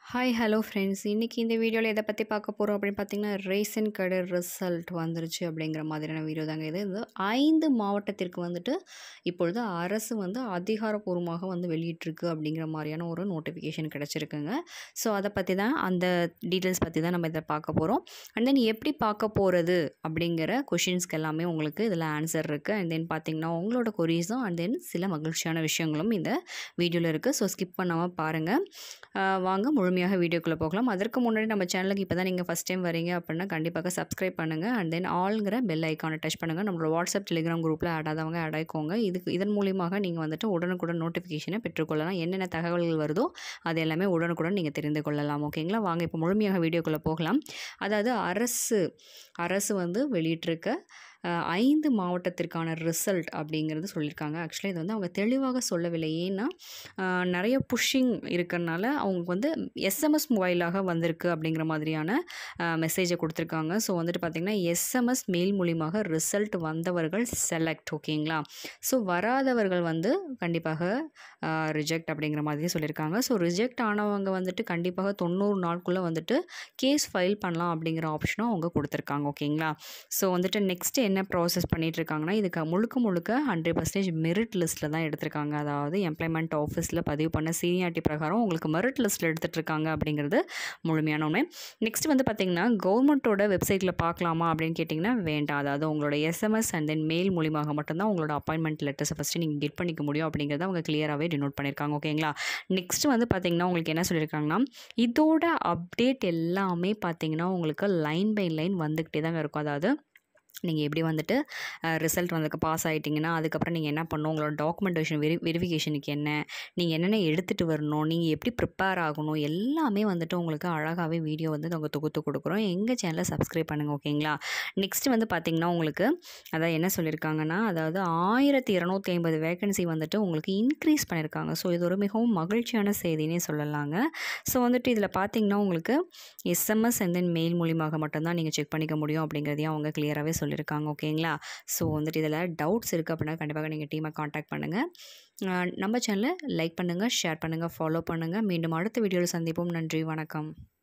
hi hello friends இன்றைக்கி இந்த வீடியோவில் எதை பற்றி பார்க்க போகிறோம் அப்படின்னு பார்த்தீங்கன்னா ரேஷன் கடை ரிசல்ட் வந்துருச்சு அப்படிங்கிற மாதிரியான வீடியோ தாங்க இது இது ஐந்து மாவட்டத்திற்கு வந்துட்டு இப்பொழுது அரசு வந்து அதிகாரப்பூர்வமாக வந்து வெளியிட்டிருக்கு அப்படிங்கிற மாதிரியான ஒரு நோட்டிஃபிகேஷன் கிடச்சிருக்குங்க ஸோ அதை பற்றி தான் அந்த டீட்டெயில்ஸ் பற்றி தான் நம்ம இதை பார்க்க போகிறோம் அண்ட் தென் எப்படி பார்க்க போகிறது அப்படிங்கிற கொஷின்ஸ்க்கு எல்லாமே உங்களுக்கு இதில் ஆன்சர் இருக்குது அண்ட் தென் பார்த்தீங்கன்னா உங்களோட கொரீஸும் அண்ட் தென் சில மகிழ்ச்சியான விஷயங்களும் இந்த வீடியோவில் இருக்குது ஸோ ஸ்கிப் பண்ணாமல் பாருங்கள் ஆஹ் வாங்க முழுமையாக வீடியோக்குள்ளே போகலாம் அதற்கு முன்னாடி நம்ம சேனலுக்கு இப்போ தான் நீங்கள் ஃபஸ்ட் டைம் வரீங்க அப்படின்னா கண்டிப்பாக சப்ஸ்கிரைப் பண்ணுங்கள் அண்ட் தென் ஆல்ங்கிற பெல் ஐக்கானை டச் பண்ணுங்கள் நம்மளோட வாட்ஸ்அப் டெலிகிராம் குரூப்பில் ஆட் ஆதவங்க ஆட் ஆயிக்கோங்க இதுக்கு இதன் மூலியமாக நீங்கள் வந்துட்டு உடனுக்குடன் நோட்டிஃபிகேஷனை பெற்றுக்கொள்ளலாம் என்னென்ன தகவல்கள் வருதோ அது எல்லாமே உடனுக்குடன் நீங்கள் தெரிந்து கொள்ளலாம் ஓகேங்களா வாங்க இப்போ முழுமையாக வீடியோக்குள்ளே போகலாம் அதாவது அரசு அரசு வந்து வெளியிட்டிருக்க அஹ், ஐந்து மாவட்டத்திற்கான ரிசல்ட் அப்படிங்கிறது சொல்லியிருக்காங்க ஆக்சுவலாக இது வந்து அவங்க தெளிவாக சொல்லவில்லை ஏன்னா அஹ், நிறைய புஷ்ஷிங் இருக்கிறனால அவங்க வந்து எஸ்எம்எஸ் மொபைலாக வந்திருக்கு அப்படிங்கிற மாதிரியான மெசேஜை கொடுத்துருக்காங்க ஸோ வந்துட்டு பார்த்திங்கன்னா எஸ்எம்எஸ் மெயில் மூலியமாக ரிசல்ட் வந்தவர்கள் செலக்ட் ஓகேங்களா ஸோ வராதவர்கள் வந்து கண்டிப்பாக ரிஜெக்ட் அப்படிங்கிற மாதிரி சொல்லியிருக்காங்க ஸோ ரிஜெக்ட் ஆனவங்க வந்துட்டு கண்டிப்பாக தொண்ணூறு நாளுக்குள்ளே வந்துட்டு கேஸ் ஃபைல் பண்ணலாம் அப்படிங்கிற ஆப்ஷனும் அவங்க கொடுத்துருக்காங்க ஓகேங்களா ஸோ வந்துட்டு நெக்ஸ்ட் என்ன ப்ராசஸ் பண்ணிட்டு இருக்காங்கன்னா இதுக்கு முழுக்க முழுக்க ஹண்ட்ரட் பர்சன்டேஜ் மெரிட் லிஸ்ட்டில் தான் எடுத்திருக்காங்க அதாவது எம்ப்ளாய்மெண்ட் ஆஃபீஸில் பதிவு பண்ண சீனியாரிட்டி பிரகாரம் உங்களுக்கு மெரிட் லிஸ்ட்டில் எடுத்துகிட்டு இருக்காங்க அப்படிங்கிறது முழுமையான உண்மை நெக்ஸ்ட் வந்து பார்த்திங்கன்னா கவர்மெண்ட்டோட வெப்சைட்டில் பார்க்கலாமா அப்படின்னு கேட்டிங்கன்னா வேண்டாம் அதாவது உங்களோட எஸ்எம்எஸ் அண்ட் தென் மெயில் மூலியமாக மட்டும்தான் உங்களோட அப்பாயின்மெண்ட் லெட்டர்ஸை ஃபஸ்ட்டு நீங்கள் கெட் பண்ணிக்க முடியும் அப்படிங்கிறத அவங்க கிளியராகவே டினோட் பண்ணியிருக்காங்க ஓகேங்களா நெக்ஸ்ட் வந்து பார்த்திங்கன்னா உங்களுக்கு என்ன சொல்லியிருக்காங்கன்னா இதோட அப்டேட் எல்லாமே பார்த்திங்கன்னா உங்களுக்கு லைன் பை லைன் வந்துக்கிட்டே தாங்க இருக்கும் அதாவது நீங்கள் எப்படி வந்துட்டு ரிசல்ட் வந்ததுக்கு பாஸ் ஆகிட்டிங்கன்னா அதுக்கப்புறம் நீங்கள் என்ன பண்ணணும் உங்களோட டாக்குமெண்டேஷன் வெரி வெரிஃபிகேஷனுக்கு என்ன நீங்கள் என்னென்ன எடுத்துகிட்டு வரணும் நீங்கள் எப்படி ப்ரிப்பேர் ஆகணும் எல்லாமே வந்துட்டு உங்களுக்கு அழகாகவே வீடியோ வந்து நாங்கள் தொகுத்து கொடுக்குறோம் எங்கள் சேனலை சப்ஸ்கிரைப் பண்ணுங்கள் ஓகேங்களா நெக்ஸ்ட் வந்து பார்த்திங்கன்னா உங்களுக்கு அதாவது என்ன சொல்லியிருக்காங்கன்னா அதாவது ஆயிரத்தி இரநூத்தி ஐம்பது வேகன்சி வந்துட்டு உங்களுக்கு இன்க்ரீஸ் பண்ணியிருக்காங்க ஸோ இது ஒரு மிகவும் மகிழ்ச்சியான செய்தினே சொல்லலாங்க ஸோ வந்துட்டு இதில் பார்த்தீங்கன்னா உங்களுக்கு எஸ்எம்எஸ் அண்ட் தென் மெயில் மூலியமாக மட்டும்தான் நீங்கள் செக் பண்ணிக்க முடியும் அப்படிங்கிறதையும் அவங்க கிளியராகவே சொல்லியிருக்காங்க ஓகேங்களா ஸோ வந்துட்டு இதில் டவுட்ஸ் இருக்குது அப்படின்னா கண்டிப்பாக நீங்கள் டீமை காண்டாக்ட் பண்ணுங்கள் அஹ் நம்ம சேனலை லைக் பண்ணுங்கள் ஷேர் பண்ணுங்கள் ஃபாலோ பண்ணுங்கள் மீண்டும் அடுத்த வீடியோவில் சந்திப்போம் நன்றி வணக்கம்